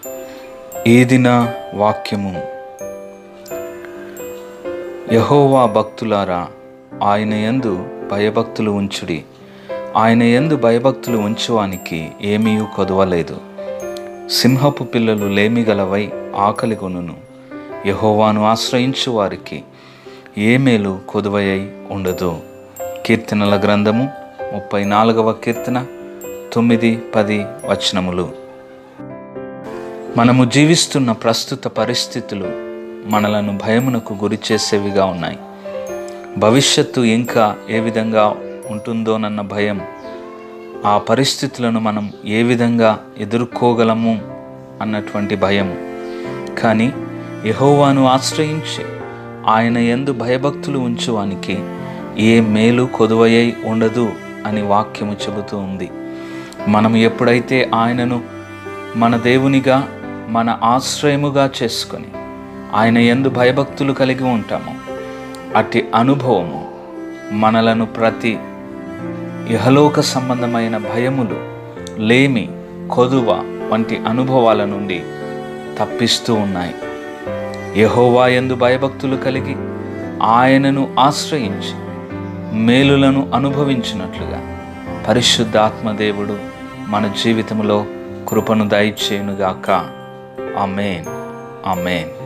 ఈ దిన వాక్యము యహోవా భక్తులారా ఆయన యందు భయభక్తులు ఉంచుడి ఆయన యందు భయభక్తులు ఉంచువానికి ఏమీ కొదవలేదు సింహపు పిల్లలు లేమిగలవై ఆకలి కొనును యహోవాను ఆశ్రయించు వారికి ఏ మేలు కొదువయ్యి ఉండదు కీర్తనల గ్రంథము ముప్పై నాలుగవ కీర్తన తొమ్మిది పది వచనములు మనము జీవిస్తున్న ప్రస్తుత పరిస్థితులు మనలను భయమునకు గురి చేసేవిగా ఉన్నాయి భవిష్యత్తు ఇంకా ఏ విధంగా ఉంటుందోనన్న భయం ఆ పరిస్థితులను మనం ఏ విధంగా ఎదుర్కోగలము అన్నటువంటి భయం కానీ యహోవాను ఆశ్రయించి ఆయన ఎందు భయభక్తులు ఉంచువానికి ఏ మేలు కొదువయ్యి ఉండదు అని వాక్యము చెబుతూ ఉంది మనం ఎప్పుడైతే ఆయనను మన దేవునిగా మన ఆశ్రయముగా చేసుకొని ఆయన ఎందు భయభక్తులు కలిగి ఉంటామో అట్టి అనుభవము మనలను ప్రతి ఇహలోక సంబంధమైన భయములు లేమి కొదువ వంటి అనుభవాల నుండి తప్పిస్తూ ఉన్నాయి యహోవా ఎందు భయభక్తులు కలిగి ఆయనను ఆశ్రయించి మేలులను అనుభవించినట్లుగా పరిశుద్ధాత్మదేవుడు మన జీవితంలో కృపను దయచేయునుగాక ఆమెన్ ఆమెన్